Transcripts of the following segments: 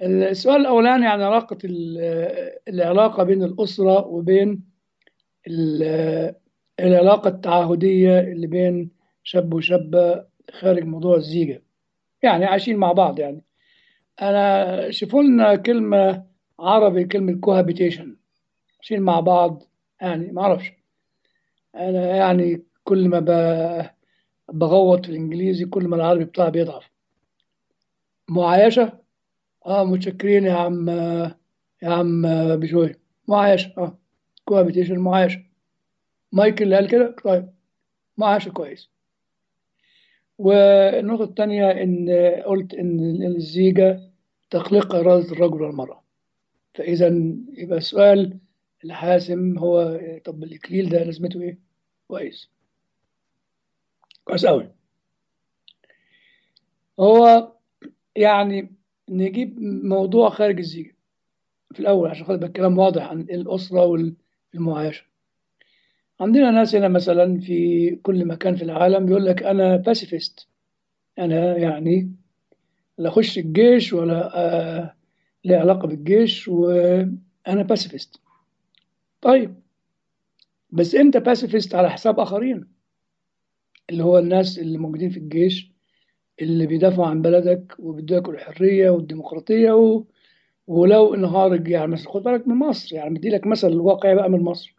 السؤال الأولاني عن علاقة ال- العلاقة بين الأسرة وبين ال- العلاقة التعاهدية اللي بين شاب وشابة خارج موضوع الزيجة يعني عايشين مع بعض يعني أنا شوفوا لنا كلمة عربي كلمة cohabitation عايشين مع بعض يعني ما أعرفش أنا يعني كل ما ب- بغوط في الإنجليزي كل ما العربي بتاعي بيضعف معايشة اه متشكرين يا عم يا عم بشوي معايشة اه كوهابيتيشن معايشة مايكل اللي قال كده طيب معايشة كويس والنقطة الثانية إن قلت إن الزيجة تخلق إرادة الرجل والمرأة فإذا يبقى السؤال الحاسم هو طب الإكليل ده لازمته إيه؟ كويس كويس أوي هو يعني نجيب موضوع خارج الزيجة في الأول عشان خاطر يبقى الكلام واضح عن الأسرة والمعايشة عندنا ناس هنا مثلا في كل مكان في العالم يقول لك أنا باسيفيست أنا يعني لا أخش الجيش ولا آه لي علاقة بالجيش وأنا باسيفيست طيب بس أنت باسيفيست على حساب آخرين اللي هو الناس اللي موجودين في الجيش اللي بيدافعوا عن بلدك وبيدوك الحرية والديمقراطية و... ولو انهار يعني مثلا خد بالك من مصر يعني بدي لك مثل واقعي بقى من مصر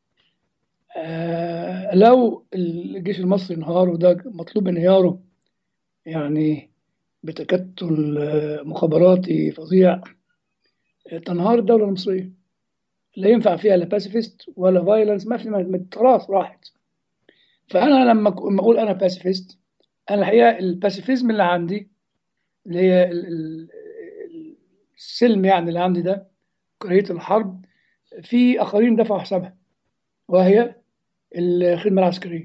آه لو الجيش المصري انهار وده مطلوب انهياره يعني بتكتل آه، مخابراتي فظيع آه، تنهار الدولة المصرية لا ينفع فيها لا باسيفيست ولا فايلنس ما في ما- خلاص راحت فأنا لما ك- لما أقول أنا باسيفيست أنا الحقيقة الباسيفيزم اللي عندي اللي هي ال- ال- ال- السلم يعني اللي عندي ده كراهية الحرب في آخرين دفعوا حسابها وهي الخدمة العسكرية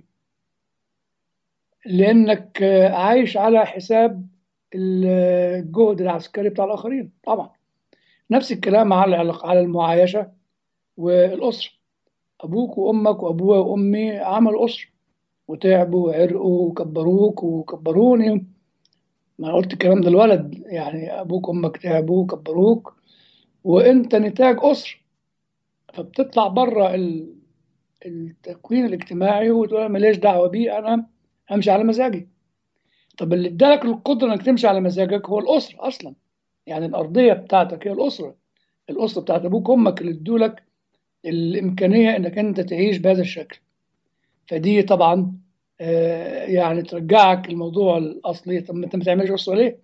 لأنك آه، عايش على حساب الجهد العسكري بتاع الآخرين طبعا نفس الكلام على العلاق- على المعايشة والأسرة أبوك وأمك وأبويا وأمي عملوا أسرة وتعبوا وعرقوا وكبروك وكبروني ما أنا قلت الكلام ده الولد يعني أبوك وأمك تعبوا وكبروك وأنت نتاج أسرة فبتطلع بره ال- التكوين الاجتماعي وتقول أنا ماليش دعوة بيه أنا همشي على مزاجي طب اللي ادالك القدرة انك تمشي على مزاجك هو الأسرة أصلا يعني الأرضية بتاعتك هي الأسرة الأسرة بتاعت أبوك وأمك اللي ادولك الإمكانية انك أنت تعيش بهذا الشكل فدي طبعا آه، يعني ترجعك الموضوع الأصلي طب ما أنت ما تعملش أسرة ليه؟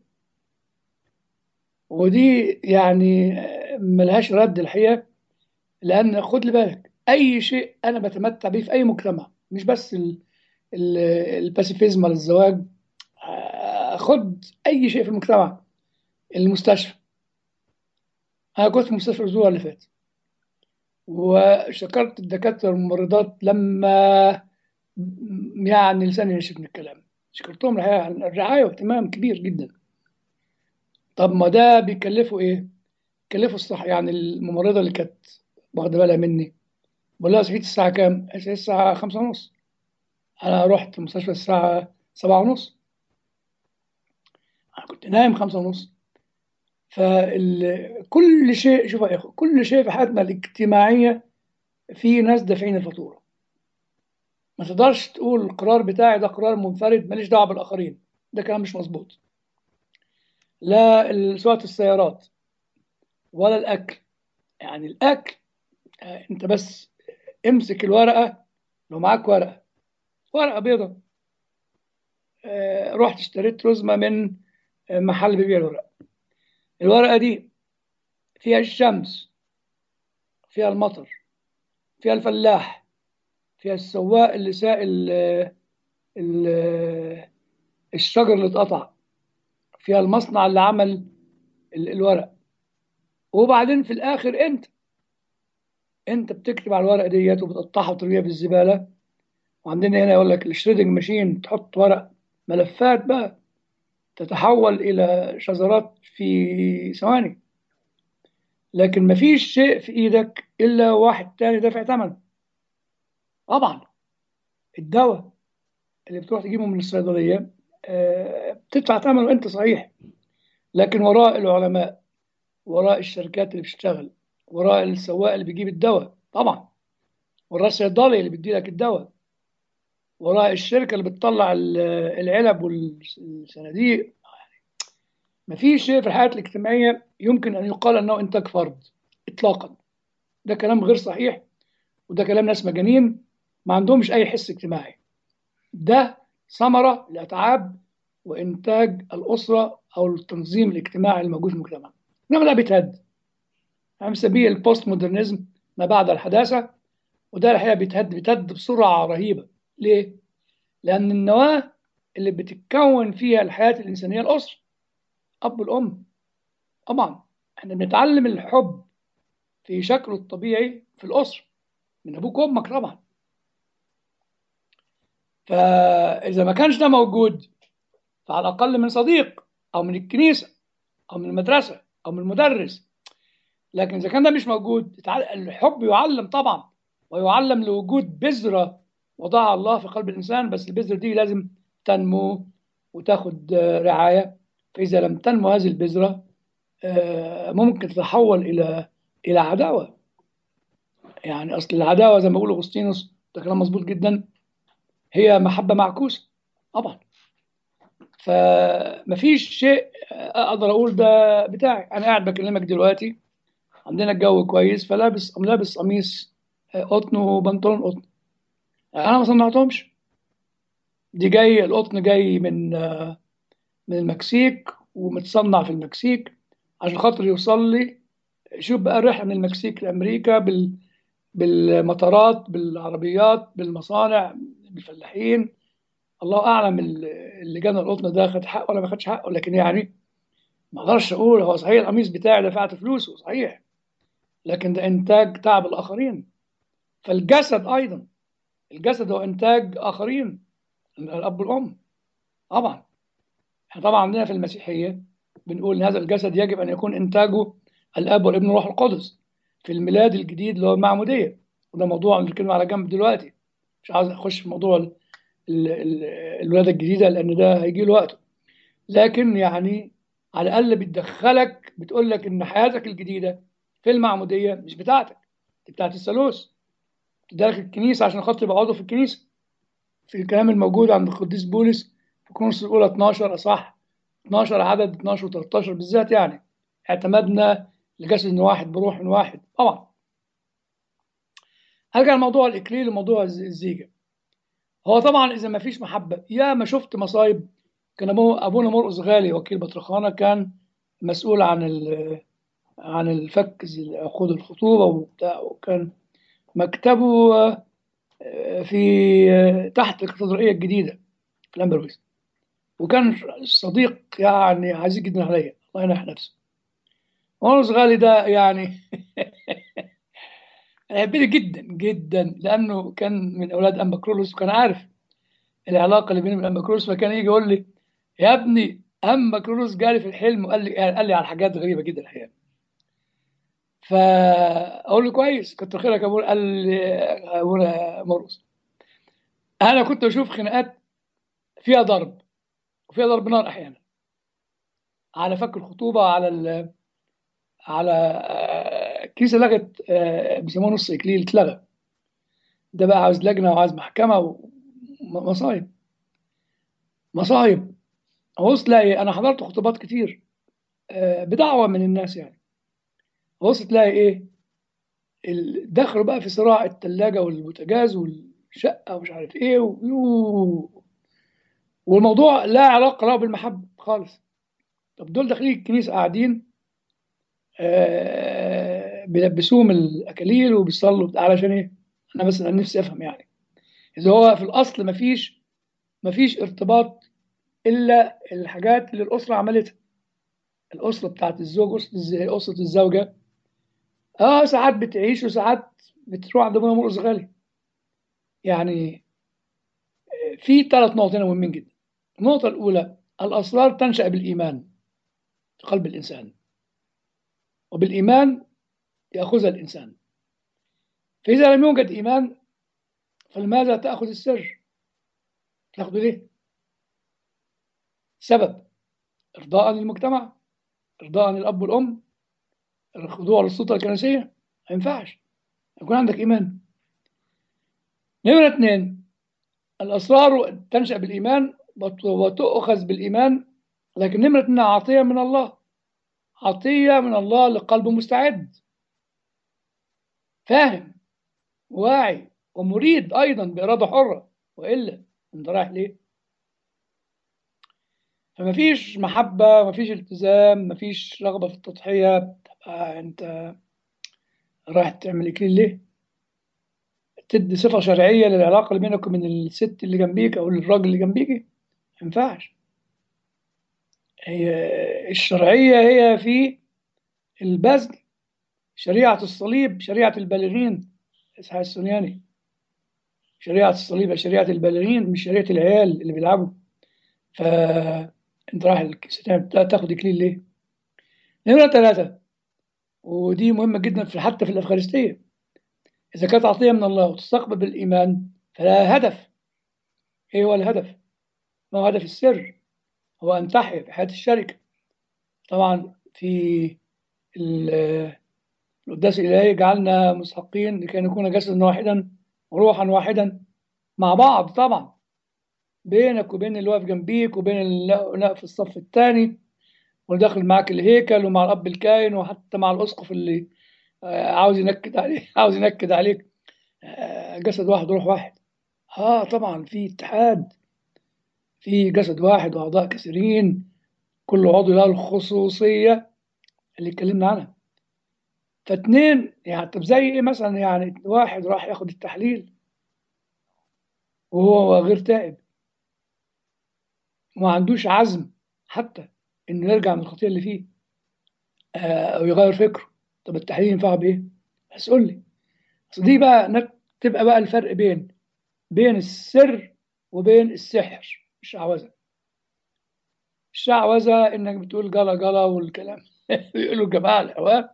ودي يعني آه، ملهاش رد الحقيقة لأن خد لي بالك أي شيء أنا بتمتع بيه في أي مجتمع مش بس ال- ال- الباسيفيزم ولا الزواج آه، خد أي شيء في المجتمع المستشفى أنا كنت في مستشفى الأسبوع اللي فات وشكرت الدكاترة والممرضات لما يعني لساني نشف من الكلام شكرتهم الحقيقة عن الرعاية واهتمام كبير جدا طب ما ده بيكلفوا إيه؟ كلفوا الصح يعني الممرضة اللي كانت واخدة بالها مني بقول لها صحيت الساعة كام؟ قالت لي الساعة خمسة ونص أنا رحت المستشفى الساعة سبعة ونص أنا كنت نايم خمسة ونص فكل شيء شوف يا اخو كل شيء في حياتنا الاجتماعيه في ناس دافعين الفاتوره ما تقدرش تقول القرار بتاعي ده قرار منفرد ماليش دعوه بالاخرين ده كلام مش مظبوط لا ال- سواقه السيارات ولا الاكل يعني الاكل آه، انت بس امسك الورقه لو معاك ورقه ورقه بيضاء آه، رحت اشتريت رزمه من آه، محل بيبيع الورق الورقه دي فيها الشمس فيها المطر فيها الفلاح فيها السواق اللي ساق ال- ال- الشجر اللي اتقطع فيها المصنع اللي عمل ال- الورق وبعدين في الاخر انت انت بتكتب على الورقه ديت وبتقطعها وترميها في الزباله وعندنا هنا يقول لك الشريدنج ماشين تحط ورق ملفات بقى تتحول الى شذرات في ثواني لكن مفيش شيء في ايدك الا واحد تاني دافع ثمن طبعا الدواء اللي بتروح تجيبه من الصيدليه آه، بتدفع ثمنه انت صحيح لكن وراء العلماء وراء الشركات اللي بتشتغل وراء السواق اللي بيجيب الدواء طبعا وراء الصيدلي اللي بيدي لك الدواء وراء الشركة اللي بتطلع ال- العلب والصناديق مفيش شيء في الحياة الاجتماعية يمكن أن يقال أنه إنتاج فرد إطلاقا ده كلام غير صحيح وده كلام ناس مجانين ما عندهمش أي حس اجتماعي ده ثمرة لأتعاب وإنتاج الأسرة أو التنظيم الاجتماعي الموجود في المجتمع إنما ده بيتهد أنا مسميه البوست مودرنزم ما بعد الحداثة وده الحقيقة بيتهد بيتهد بسرعة رهيبة ليه؟ لأن النواة اللي بتتكون فيها الحياة الإنسانية الأسرة أب والأم طبعا احنا بنتعلم الحب في شكله الطبيعي في الأسرة من أبوك وأمك طبعا فإذا ما كانش ده موجود فعلى الأقل من صديق أو من الكنيسة أو من المدرسة أو من المدرس لكن إذا كان ده مش موجود يتع- الحب يعلم طبعا ويعلم لوجود بذرة وضعها الله في قلب الإنسان بس البذرة دي لازم تنمو وتاخد آه، رعاية فإذا لم تنمو هذه البذرة آه، ممكن تتحول إلى إلى عداوة يعني أصل العداوة زي ما بيقول أغسطينوس ده كلام مظبوط جدا هي محبة معكوسة طبعا فمفيش شيء اقدر اقول ده بتاعي انا قاعد بكلمك دلوقتي عندنا الجو كويس فلابس لابس قميص قطن وبنطلون قطن انا ما صنعتهمش دي جاي القطن جاي من من المكسيك ومتصنع في المكسيك عشان خاطر يوصل لي شوف بقى الرحله من المكسيك لامريكا بال بالمطارات بالعربيات بالمصانع بالفلاحين الله اعلم ال- اللي جانا القطن ده خد حقه ولا ما خدش حقه لكن يعني ما اقدرش اقول هو صحيح القميص بتاعي دفعت فلوسه صحيح لكن ده انتاج تعب الاخرين فالجسد ايضا الجسد هو انتاج اخرين الاب والام طبعا احنا طبعا عندنا في المسيحيه بنقول ان هذا الجسد يجب ان يكون انتاجه الاب والابن والروح القدس في الميلاد الجديد اللي هو المعموديه وده موضوع نتكلم على جنب دلوقتي مش عاوز اخش في موضوع ال- ال- ال- الولاده الجديده لان ده هيجي له وقته لكن يعني على الاقل بتدخلك بتقول لك ان حياتك الجديده في المعموديه مش بتاعتك دي بتاعت الثالوث تدخل الكنيسه عشان خاطر يبقى عضو في الكنيسه في الكلام الموجود عند القديس بولس في كورنثوس الاولى 12 اصح 12 عدد 12 و13 بالذات يعني اعتمدنا لجسد واحد بروح واحد طبعا هرجع لموضوع الاكليل وموضوع الز- الزيجه هو طبعا اذا ما فيش محبه يا ما شفت مصايب كان أبو- ابونا مرقس غالي وكيل بطرخانه كان مسؤول عن ال- عن الفك عقود الخطوبه وبتاع وكان مكتبه آه، في آه، تحت الكاتدرائيه الجديده في الامبرويز وكان صديق يعني عزيز جدا عليا الله ينح نفسه مرقس غالي ده يعني انا يحبني جدا جدا لانه كان من اولاد انبا كرولوس وكان عارف العلاقه اللي بيني وبين انبا كرولوس فكان يجي يقول لي يا ابني انبا كرولوس جالي في الحلم وقال لي قال لي على حاجات غريبه جدا الحقيقه فاقول له كويس كتر خيرك يا ابونا قال لي ابونا مرقس انا كنت بشوف خناقات فيها ضرب وفيها ضرب نار احيانا على فك الخطوبه على ال على آه، الكنيسه لغت آه، بيسموه نص اكليل اتلغى ده بقى عاوز لجنه وعاوز محكمه ومصايب مصايب بص تلاقي انا حضرت خطوبات كتير آه، بدعوه من الناس يعني بص تلاقي ايه ال- دخلوا بقى في صراع الثلاجه والبوتاجاز والشقه ومش عارف ايه ويو والموضوع لا علاقه له بالمحبه خالص طب دول داخلين الكنيسه قاعدين آه، بيلبسوهم الاكاليل وبيصلوا بتاع علشان ايه؟ انا بس انا نفسي افهم يعني اذا هو في الاصل مفيش مفيش ارتباط الا الحاجات اللي الاسره عملتها الاسره بتاعت الزوج اسره الز- اسره الزوجه اه ساعات بتعيش وساعات بتروح عند ابونا مرقس غالي يعني في ثلاث نقط هنا مهمين جدا النقطه الاولى الاسرار تنشا بالايمان في قلب الانسان وبالايمان ياخذها الانسان فاذا لم يوجد ايمان فلماذا تاخذ السر تاخذه ليه سبب ارضاء للمجتمع ارضاء للاب والام الخضوع للسلطة الكنسية ما ينفعش يكون عندك إيمان نمرة اثنين الأسرار تنشأ بالإيمان وت- وتؤخذ بالإيمان لكن نمرة اثنين عطية من الله عطية من الله لقلب مستعد فاهم واعي ومريد أيضا بإرادة حرة وإلا أنت رايح ليه؟ فما فيش محبة ما فيش التزام ما فيش رغبة في التضحية تبقى أنت رايح تعمل إكليل ليه؟ تدي صفة شرعية للعلاقة اللي بينك وبين الست اللي جنبيك أو الراجل اللي جنبيك ما ينفعش هي الشرعية هي في البذل شريعة الصليب شريعة البالغين إسحاق السنياني شريعة الصليب شريعة البالغين مش شريعة العيال اللي بيلعبوا فأنت رايح الكنيسة تاخد إكليل ليه؟ نمرة ثلاثة ودي مهمة جدا في حتى في الأفخارستية إذا كانت عطية من الله وتستقبل بالإيمان فلها هدف إيه هو الهدف؟ ما هو هدف السر هو أن تحيا في حياة الشركة طبعا في ال- القداس الإلهي جعلنا مستحقين لكي نكون جسدا واحدا وروحا واحدا مع بعض طبعا بينك وبين اللي واقف جنبيك وبين اللي واقف في الصف الثاني واللي داخل معاك الهيكل ومع الأب الكاهن وحتى مع الأسقف اللي آه، عاوز ينكد عليك عاوز ينكد عليك آه، جسد واحد روح واحد اه طبعا في اتحاد في جسد واحد واعضاء كثيرين كل عضو له الخصوصيه اللي اتكلمنا عنها فاتنين يعني طب زي ايه مثلا يعني واحد راح ياخد التحليل وهو غير تائب وما عندوش عزم حتى انه يرجع من الخطيه اللي فيه آه، او يغير فكره طب التحليل ينفع بايه؟ بس قول لي أصل دي بقى نك- تبقى بقى الفرق بين بين السر وبين السحر الشعوذه الشعوذه انك بتقول جلا جلا والكلام بيقولوا الجماعه العوام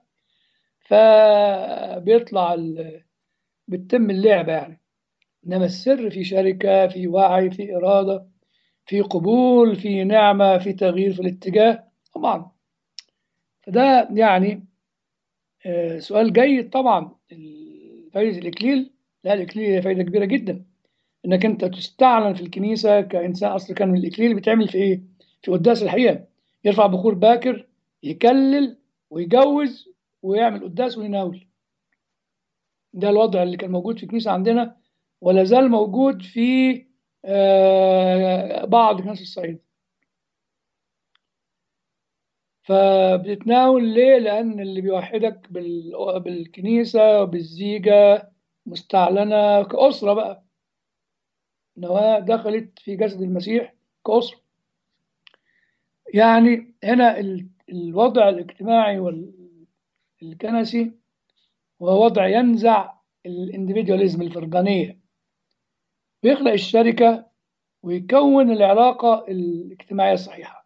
فبيطلع ال- بتتم اللعبه يعني انما السر في شركه في وعي في اراده في قبول في نعمه في تغيير في الاتجاه طبعا فده يعني آه، سؤال جيد طبعا فايدة الإكليل لا الإكليل هي فايدة كبيرة جدا إنك أنت تستعلن في الكنيسة كإنسان أصل كان الإكليل بيتعمل في إيه؟ في قداس الحقيقة يرفع بخور باكر يكلل ويجوز ويعمل قداس ويناول ده الوضع اللي كان موجود في الكنيسة عندنا ولا زال موجود في آه، بعض كنائس الصعيد فبتتناول ليه؟ لأن اللي بيوحدك بال- بالكنيسة وبالزيجة مستعلنة كأسرة بقى نواة دخلت في جسد المسيح كأسرة يعني هنا ال- الوضع الاجتماعي والكنسي هو وضع ينزع الانديفيدواليزم الفردانية ويخلق الشركة ويكون العلاقة الاجتماعية الصحيحة